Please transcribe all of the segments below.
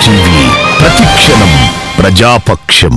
TV ప్రతిక్షణం ప్రజాపక్షం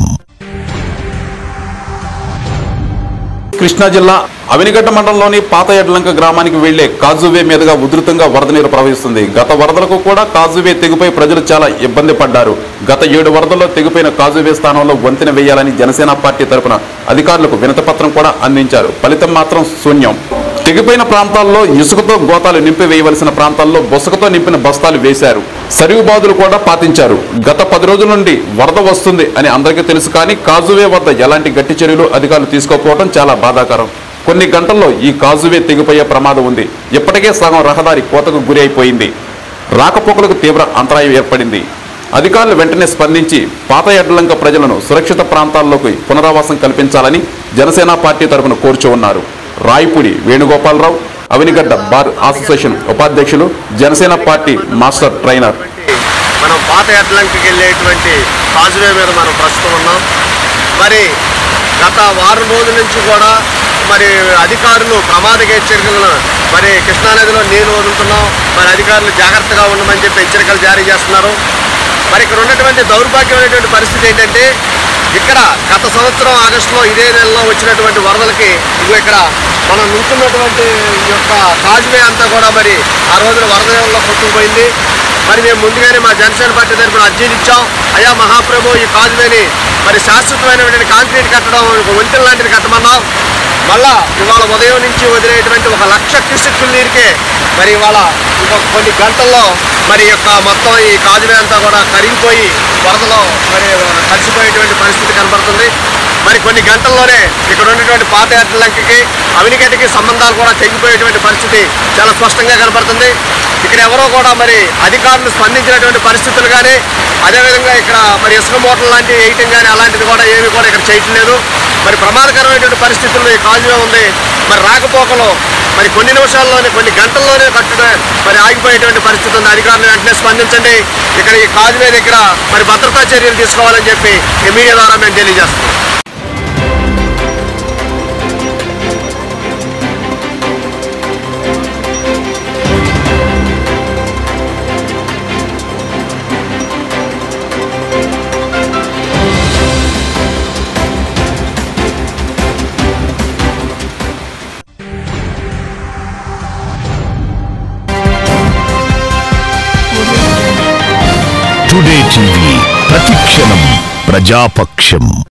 కృష్ణా జిల్లా అవినిగడ్డ మండలంలోని పాత ఎడ్లంక గ్రామానికి వెళ్లే కాజువే మీదుగా ఉధృతంగా వరద నీరు ప్రవహిస్తుంది గత వరదలకు కూడా కాజువే తెగిపై ప్రజలు చాలా ఇబ్బంది పడ్డారు గత ఏడు వరదల్లో తెగిపోయిన కాజువే స్థానంలో వంతెన వేయాలని జనసేన పార్టీ తరపున అధికారులకు వినతిపత్రం కూడా అందించారు ఫలితం మాత్రం శూన్యం తెగిపోయిన ప్రాంతాల్లో ఇసుకతో గోతాలు నింపి వేయవలసిన ప్రాంతాల్లో బొసకతో నింపిన బస్తాలు వేశారు సరివు బాదులు కూడా పాటించారు గత పది రోజుల నుండి వరద వస్తుంది అని అందరికీ తెలుసు కానీ కాజువే వద్ద ఎలాంటి గట్టి చర్యలు అధికారులు తీసుకోకపోవడం చాలా బాధాకరం కొన్ని గంటల్లో ఈ కాజువే తెగిపోయే ప్రమాదం ఉంది ఇప్పటికే సగం రహదారి కోతకు గురి అయిపోయింది రాకపోకలకు తీవ్ర అంతరాయం ఏర్పడింది అధికారులు వెంటనే స్పందించి పాత ఎడ్లంక ప్రజలను సురక్షిత ప్రాంతాల్లోకి పునరావాసం కల్పించాలని జనసేన పార్టీ తరపున కోరుచూ ఉన్నారు రాయపూడి వేణుగోపాలరావు అవినిగడ్డ బార్ అసోసియేషన్ ఉపాధ్యక్షులు జనసేన పార్టీ మాస్టర్ ట్రైనర్ మనం పాత ఎడ్లంకి వెళ్ళేటువంటి కాజువే మీద మనం ప్రస్తుతం ఉన్నాం మరి గత వారం రోజుల నుంచి కూడా మరి అధికారులు ప్రమాద హెచ్చరికలను మరి కృష్ణానదిలో నీరు వదులుతున్నాం మరి అధికారులు జాగ్రత్తగా ఉండమని చెప్పి హెచ్చరికలు జారీ చేస్తున్నారు మరి ఇక్కడ ఉన్నటువంటి దౌర్భాగ్యమైనటువంటి పరిస్థితి ఏంటంటే ఇక్కడ గత సంవత్సరం ఆగస్టులో ఇదే నెలలో వచ్చినటువంటి వరదలకి ఇదిగో ఇక్కడ మనం నుంచున్నటువంటి ఈ యొక్క కాజువే అంతా కూడా మరి ఆ రోజున వరద వల్ల కొట్టుకుపోయింది మరి మేము ముందుగానే మా జనసేన పార్టీ తరఫున అర్జీలు ఇచ్చాం అయా మహాప్రభు ఈ కాజువేని మరి శాశ్వతమైనటువంటి కాంక్రీట్ కట్టడం ఒక వంతెన లాంటిది కట్టమన్నాం మళ్ళా ఇవాళ ఉదయం నుంచి వదిలేటువంటి ఒక లక్ష క్యూసెక్కుల నీరుకే మరి ఇవాళ ఇంకొక కొన్ని గంటల్లో మరి ఈ యొక్క మొత్తం ఈ కాజువే అంతా కూడా కరిగిపోయి వరదలో మరి కలిసిపోయేటువంటి పరిస్థితి కనబడుతుంది మరి కొన్ని గంటల్లోనే ఇక్కడ ఉన్నటువంటి పాత లంకకి అవినిగడ్డకి సంబంధాలు కూడా తెగిపోయేటువంటి పరిస్థితి చాలా స్పష్టంగా కనబడుతుంది ఇక్కడ ఎవరో కూడా మరి అధికారులు స్పందించినటువంటి పరిస్థితులు కానీ అదేవిధంగా ఇక్కడ మరి ఇసుక మూటలు లాంటివి వేయటం కానీ అలాంటిది కూడా ఏమీ కూడా ఇక్కడ చేయటం లేదు మరి ప్రమాదకరమైనటువంటి పరిస్థితుల్లో ఈ కాజువే ఉంది మరి రాకపోకలో మరి కొన్ని నిమిషాల్లోనే కొన్ని గంటల్లోనే కట్టడం మరి ఆగిపోయేటువంటి పరిస్థితి ఉంది అధికారులు వెంటనే స్పందించండి ఇక్కడ ఈ కాజువే దగ్గర మరి భద్రతా చర్యలు తీసుకోవాలని చెప్పి ఈ మీడియా ద్వారా మేము తెలియజేస్తున్నాం టుడే టీవీ ప్రతిక్షణం ప్రజాపక్షం